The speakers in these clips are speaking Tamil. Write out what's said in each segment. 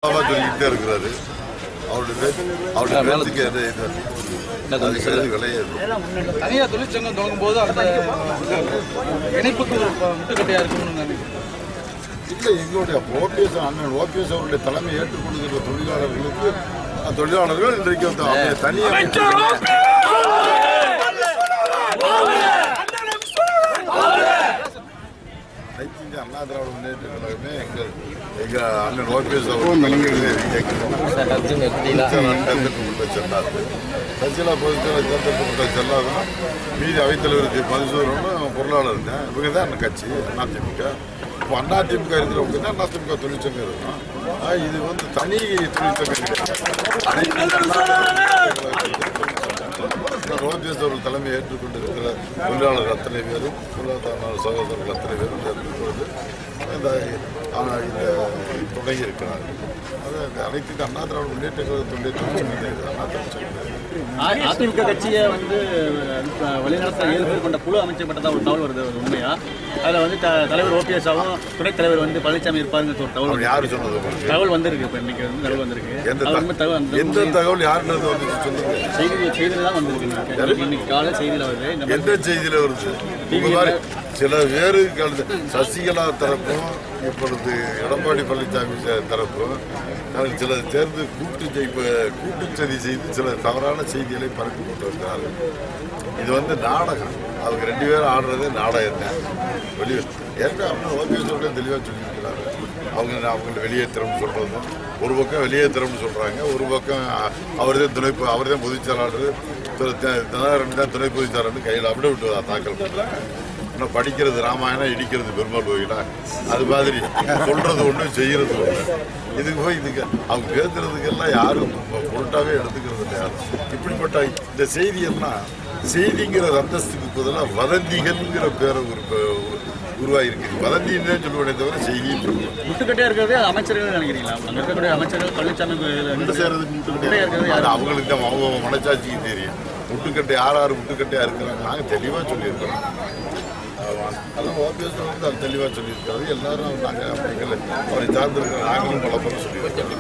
சொல்லிக்கிட்டே இருக்கிறாரு அவருடைய பேச்சு அவருடைய பேச்சுக்கு எது இது அதுக்கு எது விளையாது தனியார் தொழிற்சங்கம் தொடங்கும் போது அந்த இணைப்புக்கு ஒரு முட்டுக்கட்டையா இருக்கும்னு நினைக்கிறேன் இல்லை எங்களுடைய ஓபிஎஸ் அண்ணன் ஓபிஎஸ் அவருடைய தலைமை ஏற்றுக்கொள்கிற தொழிலாளர்களுக்கு அந்த தொழிலாளர்கள் இன்றைக்கு வந்து அவங்க தனியாக அனைத்து இந்திய அண்ணா திராவிட முன்னேற்ற கழகமே எங்கள் எங்க அண்ணன் ஓபிஎஸ் தேர்ந்தெடுக்கப்பட்ட செல்லாது சசிகலா பொதுச்செயலாளர் தேர்ந்தெடுக்கப்பட்ட செல்லாதுன்னா மீதி அவைத்தலைவருக்கு மதுசூதனும் பொருளாளர் தான் இவங்க தான் அந்த கட்சி அதிமுக இப்போ அதிமுக இருக்கிறவங்க தான் அதிமுக தொழிற்சங்கம் இருக்கும் ஆனா, இது வந்து தனி தொழிற்சங்கம் கிடையாது அனைத்து இந்திய அண்ணா திராவிட முன்னேற்ற கழகத்தின் ஓபிஎஸ் அவர்கள் தலைமை ஏற்றுக்கொண்டிருக்கிற தொழிலாளர்கள் அத்தனை பேரும் பொருளாதார சகோதரர்கள் அத்தனை பேரும் ஏற்றுக்கொண்டு இந்த ஆனால் இந்த தொடங்கி இருக்கிறார்கள் அது அந்த அனைத்து இந்த அண்ணா திராவிட முன்னேற்ற கழகத்துடைய தொழிற்சங்கம் இது அண்ணா தொழிற்சங்கம் அ- அதிமுக கட்சியை வந்து இப்ப வழிநடத்த ஏழு பேர் கொண்ட குழு அமைச்சப்பட்டதா ஒரு தகவல் வருது ஒரு உண்மையா அதுல வந்து த- தலைவர் ஓபிஎஸ் ஆகும் துணைத் தலைவர் வந்து பழனிசாமி இருப்பாருங்க ஒரு தகவல் அவர் யாரு சொன்னது உங்களுக்கு தகவல் வந்திருக்கு இப்ப இன்னைக்கு வந்து தகவல் வந்திருக்கு எந்த அது உண்மை தகவல் அந்த எந்த தகவல் யாருன்றது வந்து சொல்லுங்க செய்தி செய்தியில தான் வந்திருக்கு இன்னைக்கு காலை செய்தியில வருது இந்த மாதிரி எந்த செய்தியில வருது இந்த மாதிரி சில வேறு கலந்து சசிகலா தரப்பும் இப்பொழுது எடப்பாடி பழனிசாமி ச- தரப்பும் அவர்கள் சில சேர்ந்து கூட்டு ஜெயிப்ப கூட்டு சதி செய்து சில தவறான செய்திகளை பரப்பி கொண்டு வருகிறார்கள் இது வந்து நாடகம் அவங்க ரெண்டு பேரும் ஆடுறதே நாடகம் தான் வெளியே ஏற்கனவே அவங்க ஓபிஎஸ் தெளிவாக சொல்லியிருக்கிறாங்க அவங்க அவங்களை வெளியேற்றணும்னு சொல்றதும் ஒரு பக்கம் வெளியேற்றணும்னு சொல்றாங்க ஒரு பக்கம் அவர் தான் துணை அவர் தான் பொதுச் செயலாளர் திரு த- தினகரன் தான் துணை பொதுச் செயலாளர்னு கையில் அப்படியே விட்டு தாக்கல் பண்றாங்க இன்னும் படிக்கிறது ராமாயணம் இடிக்கிறது பெருமாள் கோயிலா அது மாதிரி சொல்றது ஒன்று செய்யறது ஒன்று இதுக்கு போய் இதுக்கு அவங்க பேசுறதுக்கெல்லாம் யாரும் பொ- பொருட்டாவே எடுத்துக்கிறது இல்லை யாரும் இப்படிப்பட்ட இந்த செய்தியெல்லாம் செய்திங்கிற அந்தஸ்துக்கு பதிலாக வதந்திகள்ங்கிற பேரை ஒரு உருவாகிருக்கு வதந்தின்னு சொல்லுவதே தவிர செய்தின்னு சொல்லுவோம் முட்டுக்கட்டையா இருக்கிறதே அமைச்சர்கள் நினைக்கிறீங்களா அங்க இருக்கக்கூடிய அமைச்சர்கள் பழனிசாமி முட்டுக்கட்டையா இருக்கிறது அது யாரு அவங்களுக்கு தான் அவங்க மனச்சாட்சிக்கு தெரியும் முட்டுக்கட்டை யார் யார் முட்டுக்கட்டையா இருக்கிறாங்க நாங்கள் தெளிவாக சொல்லியிருக்கிறோம் ஆமா. அதான் ஓபிஎஸ் வந்து அது தெளிவாக சொல்லியிருக்காரு எல்லாரும் நாங்கள் அப்படிங்கிற அவரை சார்ந்திருக்கிற நாங்களும் பல பேரும் சொல்லியிருக்கிறோம்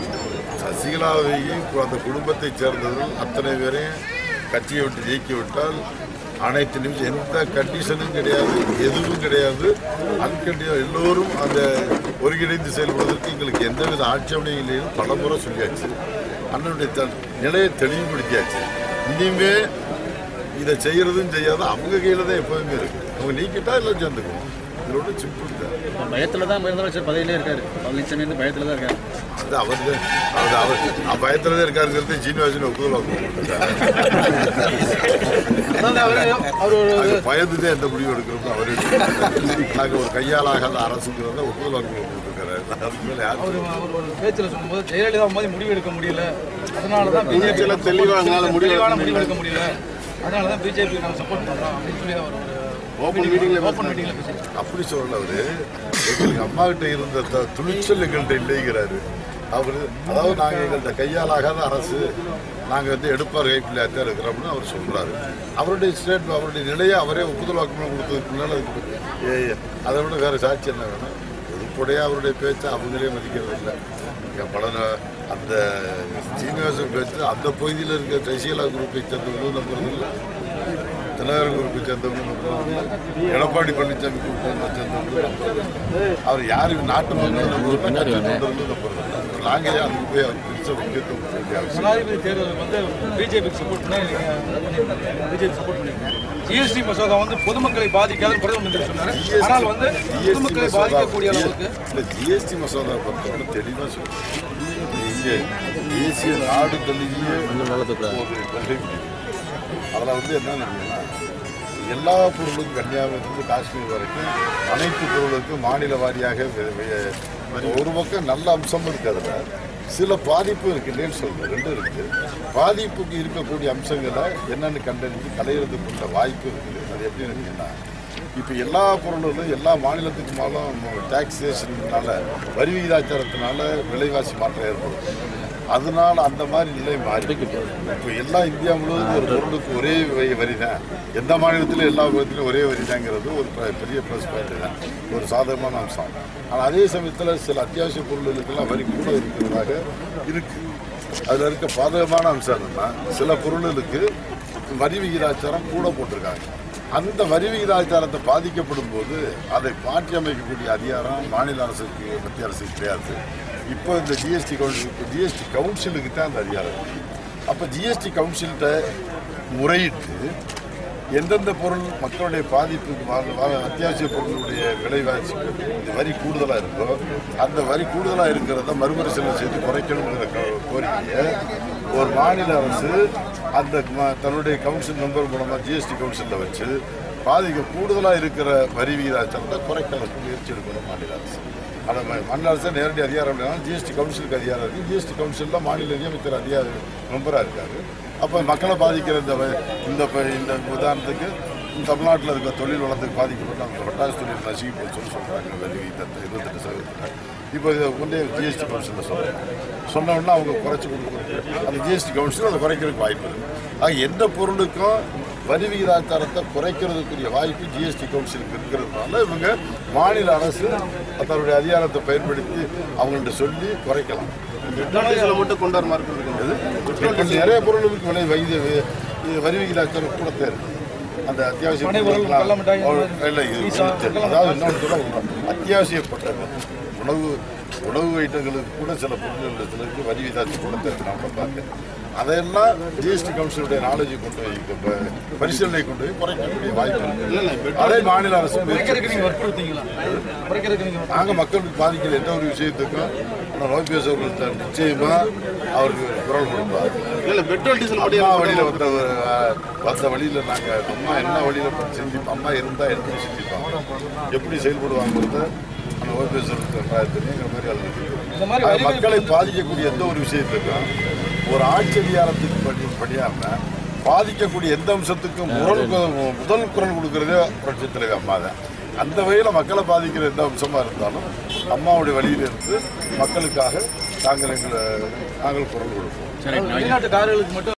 சசிகலாவையும் இப்போ அந்த குடும்பத்தைச் சேர்ந்தவர்கள் அத்தனை பேரையும் கட்சியை விட்டு நீக்கி விட்டால் அனைத்து நிமிஷம் எந்த கண்டிஷனும் கிடையாது எதுவும் கிடையாது அன்கண்டிஷன் எல்லோரும் அந்த ஒருங்கிணைந்து செயல்படுவதற்கு எங்களுக்கு எந்தவித ஆட்சேபனையும் இல்லைன்னு பல முறை சொல்லியாச்சு அண்ணனுடைய த- நிலையை தெளிவுபடுத்தியாச்சு இனிமே இதை செய்யறதும் செய்யாத அவங்க கையில தான் எப்போதுமே இருக்கு அவங்க நீக்கிட்டா எல்லாம் சேர்ந்துக்குவோம் இதோட சிம்பிள் தான் இப்ப பயத்துல தான் முதலமைச்சர் பதவியிலே இருக்காரு பழனிசாமி வந்து பயத்துல தான் இருக்காரு அது அவர் தான் அவர் அவர் அவர் பயத்துல தான் இருக்காருங்கிறது சீனிவாசன் ஒப்புதல் அதாவது அவர் அவர் ஒரு நாங்க பயந்து தான் எந்த முடிவு எடுக்கிறோம் அவரே நாங்கள் ஒரு கையாலாகாத அரசுங்கிறத ஒப்புதல் வாக்கு கொடுத்துருக்காரு அதுக்கு மேலே யாரும் அவர் அவர் ஒரு பேச்சில் சொல்லும்போது ஜெயலலிதா மாதிரி முடிவு எடுக்க முடியல அதனால தான் பிஜேபி தெளிவா எங்களால முடிவு தெளிவான முடிவு எடுக்க முடியல அதனால தான் பிஜேபி நாங்கள் சப்போர்ட் பண்றோம் அப்படின்னு சொல்லி அவர் ஒரு ஓப்பன் மீட்டிங்ல ஓப்பன் மீட்டிங்ல பேசியிருக்காரு அப்படி சொல்லல அவரு எங்களுக்கு அம்மா கிட்ட இருந்த த- துணிச்சல் எங்கள்கிட்ட இல்லைங்கிறாரு அவரு அதாவது நாங்க எங்கள்கிட்ட கையாலாகாத அரசு நாங்க வந்து எடுப்பார் கைப்பிள்ளையாக தான் இருக்கிறோம்னு அவர் சொல்றாரு அவருடைய ஸ்டேட் அவருடைய நிலையை அவரே ஒப்புதல் வாக்குமூலம் கொடுத்ததுக்கு முன்னால அதுக்கு ஏ- அதை விட வேற சாட்சி என்ன வேணும் பொதுப்படையாக அவருடைய பேச்சை அவங்களே மதிக்கிறது இல்லை இங்க பல ந- அந்த சீனிவாசன் பேச்சு அந்த பகுதியில் இருக்க சசிகலா குரூப்பை சேர்ந்தவங்களும் நம்புறது இல்லை தினகரன் குரூப்பை சேர்ந்தவங்க நம்புறது இல்லை எடப்பாடி பழனிசாமி குரூப்பை சேர்ந்தவங்க நம்புறது இல்லை. அவர் யாரு நாட்டு மக்கள் நம்புறது நம்புறது இல்லை நாங்கள் அதுக்கு போய் அவர் பெருசாக முக்கியத்துவம் கொடுக்க வேண்டிய அவசியம் ஜனாதிபதி தேர்தலுக்கு வந்து பிஜேபிக்கு சப்போர்ட் பண்ண பிஜேபி சப்போர்ட் பண்ணிருக்கேன் ஜிஎஸ்டி மசோதா வந்து பொதுமக்களை பாதிக்காத பிரதமர் மந்திரி சொன்னாரு ஆனால் வந்து பொதுமக்களை பாதிக்கக்கூடிய அளவுக்கு இல்லை ஜிஎஸ்டி மசோதா பொறுத்தவரை தெளிவாக சொல்லுங்கள் இங்கே தேசிய நாடு தழுவிய ஒரு கொள்கை முடிவு. அதில் வந்து என்ன எல்லா பொருளுக்கும் கன்னியாகுமரியிலிருந்து காஷ்மீர் வரைக்கும் அனைத்து பொருளுக்கும் மாநில வாரியாக வி- வி- ஒரு பக்கம் நல்ல அம்சமும் இருக்கு அதில் சில பாதிப்பு இருக்கு இல்லைன்னு சொல்றேன் ரெண்டும் இருக்கு பாதிப்புக்கு இருக்கக்கூடிய அம்சங்களை என்னன்னு கண்டறிஞ்சு களையிறதுக்குள்ள வாய்ப்பு இருக்குது அது எப்படி இருக்குன்னா இப்போ எல்லா பொருளும் எல்லா மாநிலத்துக்கு மேலும் டாக்ஸேஷன்னால வரி விகிதாச்சாரத்தினால விலைவாசி மாற்றம் ஏற்படும் அதனால அந்த மாதிரி நிலை மாறி இப்போ எல்லா இந்தியா முழுவதும் ஒரு பொருளுக்கு ஒரே வரி- வரி தான் எந்த மாநிலத்திலும் எல்லா விதத்திலும் ஒரே வரி தாங்கிறது ஒரு பெ- பெரிய ப்ளஸ் பாயிண்ட் தான் ஒரு சாதகமான அம்சம் ஆனால் அதே சமயத்தில் சில அத்தியாவசிய பொருளுக்கெல்லாம் வரி கூட இருக்கிறதாக இருக்கு அதில் இருக்க பாதகமான அம்சம் என்னன்னா சில பொருளுக்கு வரி விகிதாச்சாரம் கூட போட்டிருக்காங்க அந்த வரி விகிதாச்சாரத்தை பாதிக்கப்படும் போது அதை மாற்றி அமைக்கக்கூடிய அதிகாரம் மாநில அரசுக்கு மத்திய அரசுக்கு கிடையாது இப்போ இந்த ஜிஎஸ்டி கவுன்சில் ஜிஎஸ்டி கவுன்சிலுக்கு தான் அந்த அதிகாரம் இருக்கு. அப்போ ஜிஎஸ்டி கவுன்சில்கிட்ட முறையிட்டு எந்தெந்த பொருள் மக்களுடைய பாதிப்புக்கு வா- வா- அத்தியாவசிய பொருளுடைய விலைவாசி இந்த வரி கூடுதலாக இருக்கோ அந்த வரி கூடுதலாக இருக்கிறத மறுபரிசீலனை செய்து குறைக்கணுங்கிற கோ- கோரிக்கையை ஒரு மாநில அரசு அந்த ம- தன்னுடைய கவுன்சில் மெம்பர் மூலமாக ஜிஎஸ்டி கவுன்சிலில் வச்சு பாதிக்க கூடுதலாக இருக்கிற வரி விகிதாச்சாரத்தை குறைக்கிறதுக்கு முயற்சி எடுக்கணும் மாநில அரசு அந்த ம- மாநில அரசு நேரடி அதிகாரம் இல்லைனா ஜிஎஸ்டி கவுன்சிலுக்கு அதிகாரம் இருக்குது ஜிஎஸ்டி கவுன்சிலில் மாநில நியமிக்கிற அதிகார மெம்பராக இருக்காரு அப்போ மக்களை பாதிக்கிற இந்த வ- இந்த ப- இந்த உதாரணத்துக்கு தமிழ்நாட்டில் இருக்க தொழில் வளத்துக்கு பாதிக்கப்பட்ட அந்த பட்டாசு தொழில் நசுக்கி போச்சு சொல்லி சொல்கிறாங்க வரி விகிதத்தை இருபத்தெட்டு சதவீதத்தில் இப்போ இதை கொண்டே ஜிஎஸ்டி கவுன்சிலில் சொல்கிறேன் சொன்ன உடனே அவங்க குறைச்சி கொடுக்குறது அந்த ஜிஎஸ்டி கவுன்சில் அதை குறைக்கிறதுக்கு வாய்ப்பு இருக்குது ஆக எந்த பொருளுக்கும் வரி விகிதாச்சாரத்தை குறைக்கிறதுக்குரிய வாய்ப்பு ஜிஎஸ்டி கவுன்சிலுக்கு இருக்கிறதுனால இவங்க மாநில அரசு தன்னுடைய அதிகாரத்தை பயன்படுத்தி அவங்கள்ட்ட சொல்லி குறைக்கலாம் பெட்ரோல் மட்டும் கொண்டாட மாதிரி இருக்குது இப்போ நிறைய பொருளுக்கு விலை வைது இது வரி விகிதாச்சாரம் கூட தேவை அந்த அத்தியாவசிய பனை பொருள், பொருட்கள்லாம் கடல மிட்டாய், ஒரு- இல்லை இது பீஸா, ஒரு- அதாவது இன்னொன்று சொல்ல அத்தியாவசியப்பட்டது உணவு உணவு ஐட்டங்களுக்கு கூட சில பொருட்கள் சிலருக்கு வரி விதாச்சு கூட தேவை நான் கூட பார்த்தேன் அதையெல்லாம் ஜிஎஸ்டி கவுன்சிலுடைய நாலேஜை கொண்டு போய் இப்ப பரிசீலனை கொண்டு போய் குறைக்கக்கூடிய வாய்ப்பு இருக்கு அதை மாநில அரசு முயற்சி குறைக்கிறதுக்கு நீங்க வற்புறுத்தீங்களா குறைக்கிறதுக்கு நீங்க நாங்கள் மக்களுக்கு பாதிக்கிற எந்த ஒரு விஷயத்துக்கும் ஆனால் ஓபிஎஸ் அவர்கள் த- நிச்சயமா அவருக்கு குரல் கொடுப்பார் இல்லை பெட்ரோல் டீசல் அம்மா மட்டும் வழியில் வந்த ஒரு, அஹ், வந்த வழியில் நாங்கள் அம்மா என்ன வழியில் சிந்திப்போம் அம்மா இருந்தால் எப்படி சிந்திப்பாங்க எப்படி செயல்படுவாங்கிறத அந்த ஓபிஎஸ் அவர்கள் தெரியுங்கிற மாதிரி இந்த மாதிரி அது வரிகள் மக்களை பாதிக்கக்கூடிய எந்த ஒரு விஷயத்துக்கும் ஒரு ஆட்சி அதிகாரத்துக்கு படி படியாம பாதிக்கக்கூடிய எந்த அம்சத்துக்கும் முதல் கு- முதல் குரல் கொடுக்கறதே புரட்சி தலைவர் அம்மா தான் அந்த வகையில் மக்களை பாதிக்கிற எந்த அம்சமாக இருந்தாலும் அம்மாவுடைய வழியில் இருந்து மக்களுக்காக நாங்கள் எங்களை நாங்கள் குரல் கொடுப்போம் சரி வெளிநாட்டு கார்களுக்கு மட்டும்